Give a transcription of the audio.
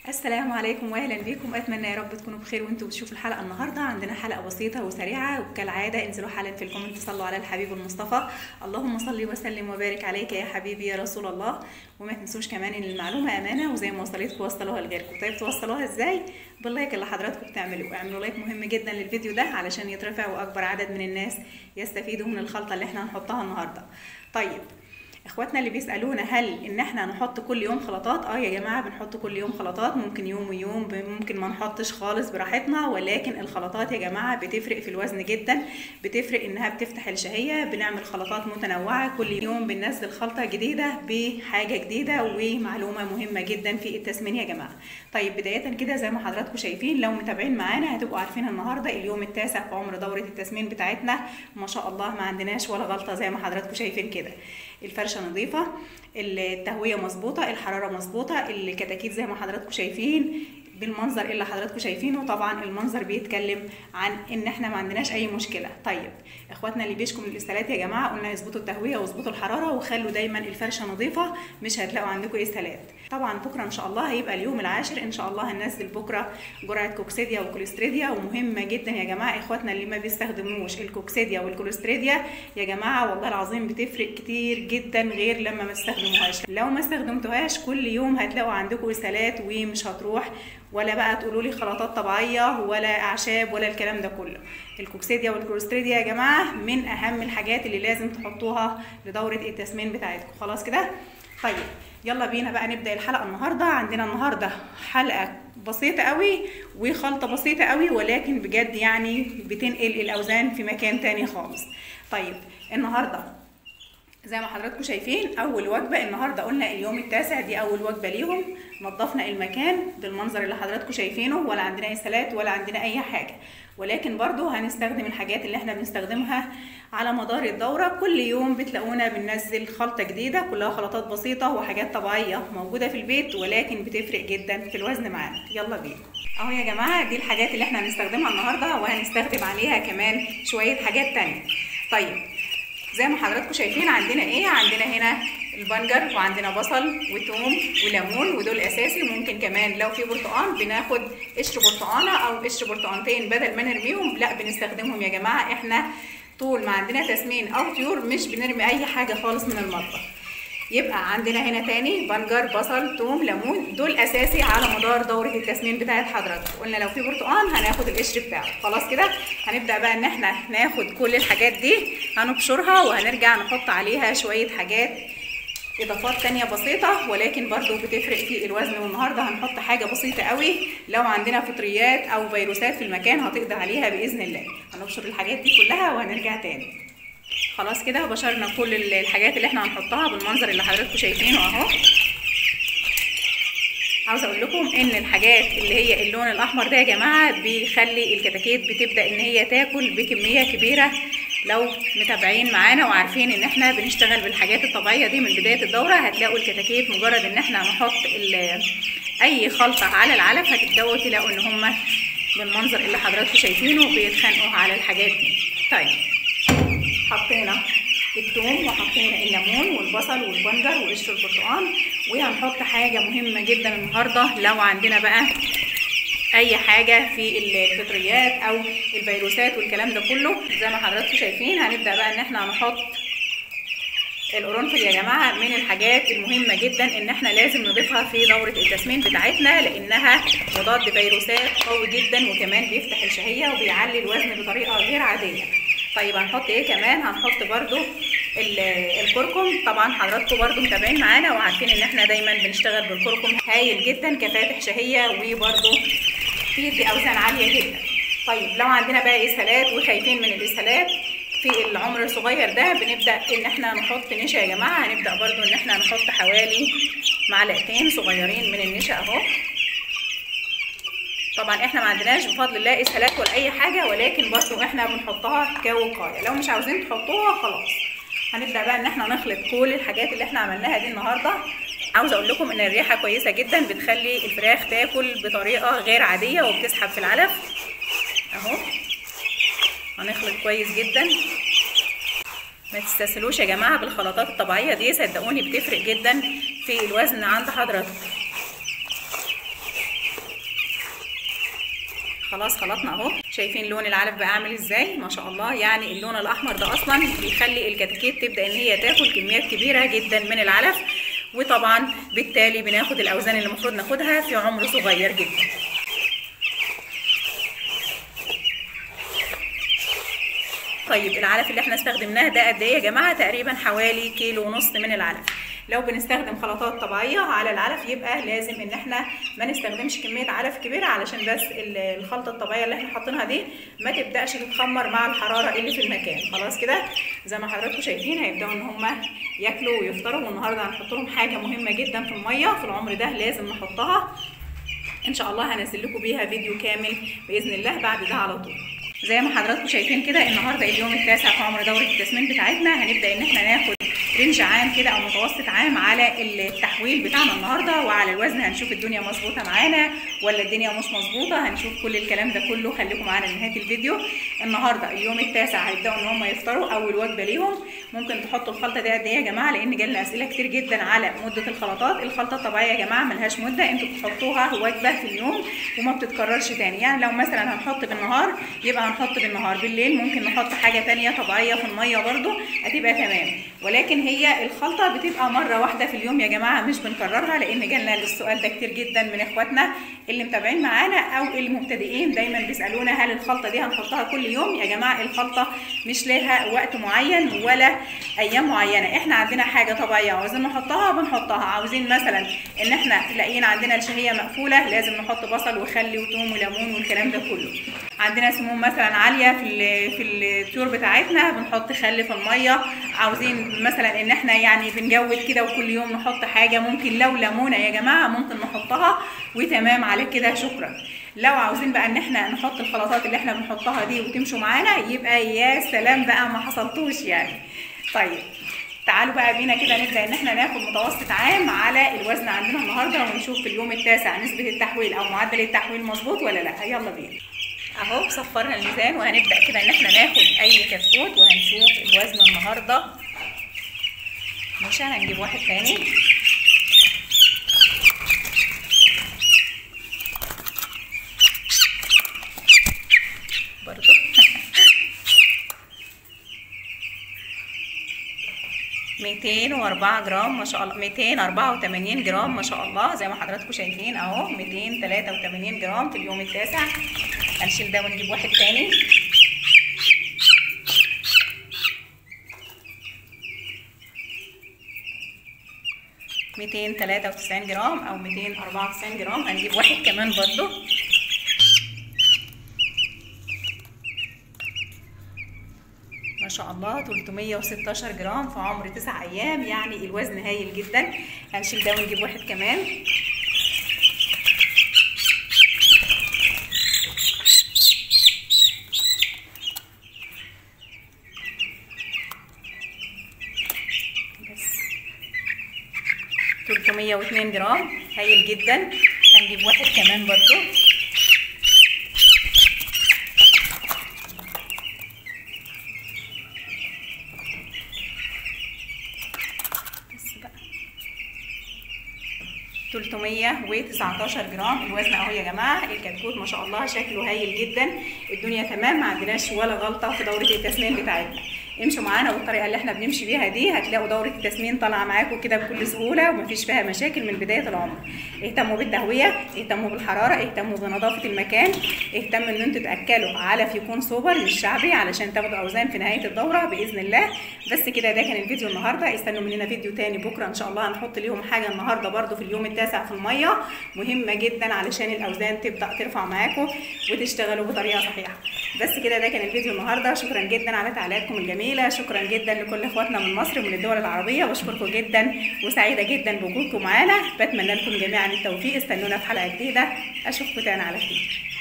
السلام عليكم واهلا بيكم اتمنى يا رب تكونوا بخير وانتوا بتشوفوا الحلقه النهارده عندنا حلقه بسيطه وسريعه وكالعاده انزلوا حالا في الكومنت صلوا على الحبيب المصطفى اللهم صل وسلم وبارك عليك يا حبيبي يا رسول الله وما تنسوش كمان ان المعلومه امانه وزي ما وصلتكم وصلوها لغيركم طيب توصلوها ازاي باللايك اللي حضراتكم بتعملوه اعملوا لايك مهم جدا للفيديو ده علشان يترفع واكبر عدد من الناس يستفيدوا من الخلطه اللي احنا هنحطها النهارده طيب اخواتنا اللي بيسالونا هل ان احنا نحط كل يوم خلطات اه يا جماعه بنحط كل يوم خلطات ممكن يوم ويوم ممكن ما نحطش خالص براحتنا ولكن الخلطات يا جماعه بتفرق في الوزن جدا بتفرق انها بتفتح الشهيه بنعمل خلطات متنوعه كل يوم بننزل خلطه جديده بحاجه جديده ومعلومه مهمه جدا في التسمين يا جماعه طيب بدايه كده زي ما حضراتكم شايفين لو متابعين معانا هتبقوا عارفين النهارده اليوم التاسع في عمر دوره التسمين بتاعتنا ما شاء الله ما عندناش ولا غلطه زي ما حضراتكم شايفين كده الفرشه نظيفه التهويه مظبوطه الحراره مظبوطه الكتاكيت زي ما حضراتكم شايفين بالمنظر اللي حضراتكم شايفينه طبعا المنظر بيتكلم عن ان احنا ما عندناش اي مشكله طيب اخواتنا اللي بيشكوا من الاستهالات يا جماعه قلنا يظبطوا التهويه ويظبطوا الحراره وخلوا دايما الفرشه نظيفه مش هتلاقوا عندكم استهالات طبعا بكره ان شاء الله هيبقى اليوم العاشر ان شاء الله هننزل بكره جرعه كوكسيديا وكوليستريديا ومهمه جدا يا جماعه اخواتنا اللي ما بيستخدموش الكوكسيديا والكوليستريديا يا جماعه والله العظيم بتفرق كتير جدا غير لما ما تستخدموهاش لو ما استخدمتوهاش كل يوم هتلاقوا عندكم استهالات ومش هتروح ولا بقى تقولوا لي خلطات طبيعيه ولا اعشاب ولا الكلام ده كله الكوكسيديا والكوليستريديا يا جماعه من اهم الحاجات اللي لازم تحطوها لدوره التسمين بتاعتكم خلاص كده طيب يلا بينا بقى نبدا الحلقه النهارده عندنا النهارده حلقه بسيطه قوي وخلطه بسيطه قوي ولكن بجد يعني بتنقل الاوزان في مكان تاني خالص طيب النهارده زي ما حضراتكم شايفين اول وجبه النهارده قلنا اليوم التاسع دي اول وجبه ليهم نظفنا المكان بالمنظر اللي حضراتكم شايفينه ولا عندنا اسهالات ولا عندنا اي حاجه ولكن برضو هنستخدم الحاجات اللي احنا بنستخدمها على مدار الدورة كل يوم بتلاقونا بننزل خلطة جديدة كلها خلطات بسيطة وحاجات طبيعية موجودة في البيت ولكن بتفرق جدا في الوزن معانا يلا بينا اهو يا جماعة دي الحاجات اللي احنا هنستخدمها النهاردة وهنستخدم عليها كمان شوية حاجات تانية طيب زي ما حضراتكم شايفين عندنا ايه عندنا هنا البنجر وعندنا بصل وتوم وليمون ودول اساسي ممكن كمان لو في برتقان بناخد قشر برتقانه او قشر برتقانتين بدل ما نرميهم لا بنستخدمهم يا جماعه احنا طول ما عندنا تسمين او طيور مش بنرمي اي حاجه خالص من المطبخ يبقى عندنا هنا تاني بنجر بصل توم ليمون دول اساسي على مدار دوره التسمين بتاعت حضراتكم قلنا لو في برتقان هناخد القشر بتاعه خلاص كده هنبدا بقى ان احنا ناخد كل الحاجات دي هنبشرها وهنرجع نحط عليها شويه حاجات اضافات تانية بسيطة ولكن برضو بتفرق في الوزن والنهاردة هنحط حاجة بسيطة قوي لو عندنا فطريات او فيروسات في المكان هتقضي عليها بإذن الله هنبشر الحاجات دي كلها وهنرجع تاني خلاص كده بشرنا كل الحاجات اللي احنا هنحطها بالمنظر اللي حضراتكم شايفينه اهو عاوزه اقول لكم ان الحاجات اللي هي اللون الاحمر ده يا جماعه بيخلي الكتاكيت بتبدا ان هي تاكل بكميه كبيره لو متابعين معانا وعارفين ان احنا بنشتغل بالحاجات الطبيعيه دي من بدايه الدوره هتلاقوا الكتاكيت مجرد ان احنا نحط اي خلطه على العلف هتبداوا تلاقوا ان هم بالمنظر اللي حضراتكم شايفينه بيتخانقوا على الحاجات دي طيب حطينا الثوم وحطينا الليمون والبصل والبنجر وقشر البرتقال وهنحط حاجه مهمه جدا النهارده لو عندنا بقى اي حاجه في الفطريات او الفيروسات والكلام ده كله زي ما حضراتكم شايفين هنبدا بقى ان احنا نحط القرنفل يا جماعه من الحاجات المهمه جدا ان احنا لازم نضيفها في دوره التسمين بتاعتنا لانها مضاد فيروسات قوي جدا وكمان بيفتح الشهيه وبيعلي الوزن بطريقه غير عاديه طيب هنحط ايه كمان هنحط برده الكركم طبعا حضراتكم برده متابعين معانا وعارفين ان احنا دايما بنشتغل بالكركم هايل جدا كفاتح شهيه وبرده بيدي اوزان عاليه جدا طيب لو عندنا بقى اسهالات وخايفين من الاسهالات في العمر الصغير ده بنبدا ان احنا نحط نشا يا جماعه هنبدا برده ان احنا نحط حوالي معلقتين صغيرين من النشا اهو طبعا احنا ما عندناش بفضل الله اسهالات ولا اي حاجه ولكن برضو احنا بنحطها كوقايه لو مش عاوزين تحطوها خلاص هنبدا بقى ان احنا نخلط كل الحاجات اللي احنا عملناها دي النهارده عاوزه اقول لكم ان الريحه كويسه جدا بتخلي الفراخ تاكل بطريقه غير عاديه وبتسحب في العلف اهو هنخلط كويس جدا ما تستسهلوش يا جماعه بالخلطات الطبيعيه دي صدقوني بتفرق جدا في الوزن عند حضراتكم خلاص خلطنا اهو شايفين لون العلف بقى عامل ازاي ما شاء الله يعني اللون الاحمر ده اصلا بيخلي الكتاكيت تبدا ان هي تاكل كميات كبيره جدا من العلف وطبعا بالتالي بناخد الاوزان اللي المفروض ناخدها في عمر صغير جدا طيب العلف اللي احنا استخدمناه ده قد ايه يا جماعه تقريبا حوالي كيلو ونص من العلف لو بنستخدم خلطات طبيعيه على العلف يبقى لازم ان احنا ما نستخدمش كميه علف كبيره علشان بس الخلطه الطبيعيه اللي احنا حاطينها دي ما تبداش تتخمر مع الحراره اللي في المكان خلاص كده زي ما حضراتكم شايفين هيبداوا ان هم ياكلوا ويفطروا والنهارده هنحط لهم حاجه مهمه جدا في الميه في العمر ده لازم نحطها ان شاء الله هنزل لكم بيها فيديو كامل باذن الله بعد ده على طول زي ما حضراتكم شايفين كده النهارده اليوم التاسع في عمر دوره التسمين بتاعتنا هنبدا ان احنا ناخد رينج عام كده او متوسط عام على التحويل بتاعنا النهارده وعلى الوزن هنشوف الدنيا مظبوطه معانا ولا الدنيا مش مظبوطه هنشوف كل الكلام ده كله خليكم معانا لنهايه الفيديو النهارده اليوم التاسع هيبداوا ان هم يفطروا اول وجبه ليهم ممكن تحطوا الخلطه دي قد ايه يا جماعه لان جالنا اسئله كتير جدا على مده الخلطات الخلطه الطبيعيه يا جماعه ملهاش مده انتوا بتحطوها وجبه في اليوم وما بتتكررش تاني يعني لو مثلا هنحط بالنهار يبقى هنحط بالنهار بالليل ممكن نحط حاجه تانية طبيعيه في الميه برده هتبقى تمام ولكن هي الخلطه بتبقى مره واحده في اليوم يا جماعه مش بنكررها لان جالنا السؤال ده كتير جدا من اخواتنا اللي متابعين معانا او المبتدئين دايما بيسالونا هل الخلطه دي هنحطها كل يوم يا جماعه الخلطه مش لها وقت معين ولا ايام معينه احنا عندنا حاجه طبيعيه عاوزين نحطها بنحطها عاوزين مثلا ان احنا لاقيين عندنا الشهيه مقفوله لازم نحط بصل وخل وتوم وليمون والكلام ده كله عندنا سموم مثلا عاليه في في الطيور بتاعتنا بنحط خل في الميه عاوزين مثلا ان احنا يعني بنجود كده وكل يوم نحط حاجه ممكن لو ليمونه يا جماعه ممكن نحطها وتمام على كده شكرا لو عاوزين بقى ان احنا نحط الخلطات اللي احنا بنحطها دي وتمشوا معانا يبقى يا سلام بقى ما حصلتوش يعني طيب تعالوا بقى بينا كده نبدا ان احنا ناخد متوسط عام على الوزن عندنا النهارده ونشوف في اليوم التاسع نسبه التحويل او معدل التحويل مظبوط ولا لا يلا بينا اهو صفرنا الميزان وهنبدا كده ان احنا ناخد اي كتكوت وهنشوف الوزن النهارده مش هنجيب واحد تاني برضو ميتين واربعة جرام ما شاء الله ميتين اربعة وتمانين جرام ما شاء الله زي ما حضراتكم شايفين اهو ميتين تلاتة وتمانين جرام في اليوم التاسع هنشيل ده ونجيب واحد تاني ميتين تلاتة وتسعين جرام او ميتين اربعة وتسعين جرام هنجيب واحد كمان برضو ما شاء الله 316 جرام في عمر 9 ايام يعني الوزن هايل جدا هنشيل ده ونجيب واحد كمان بس 302 جرام هايل جدا هنجيب واحد كمان برضو بس بقى 319 جرام الوزن اهو يا جماعه الكتكوت ما شاء الله شكله هايل جدا الدنيا تمام ما عندناش ولا غلطه في دوره التسمين بتاعتنا امشوا معانا بالطريقه اللي احنا بنمشي بيها دي هتلاقوا دوره التسمين طالعه معاكم كده بكل سهوله ومفيش فيها مشاكل من بدايه العمر اهتموا بالتهويه اهتموا بالحراره اهتموا بنظافه المكان اهتموا ان انتوا تاكلوا علف يكون سوبر مش شعبي علشان تاخدوا اوزان في نهايه الدوره باذن الله بس كده ده كان الفيديو النهارده استنوا مننا فيديو تاني بكره ان شاء الله هنحط ليهم حاجه النهارده برده في اليوم التاسع في الميه مهمه جدا علشان الاوزان تبدا ترفع معاكم وتشتغلوا بطريقه صحيحه بس كده ده كان الفيديو النهارده شكرا جدا على تعليقاتكم الجميله شكرا جدا لكل اخواتنا من مصر ومن الدول العربيه بشكركم جدا وسعيده جدا بوجودكم معانا بتمنى لكم جميعا التوفيق استنونا في حلقه جديده اشوفكم تاني على خير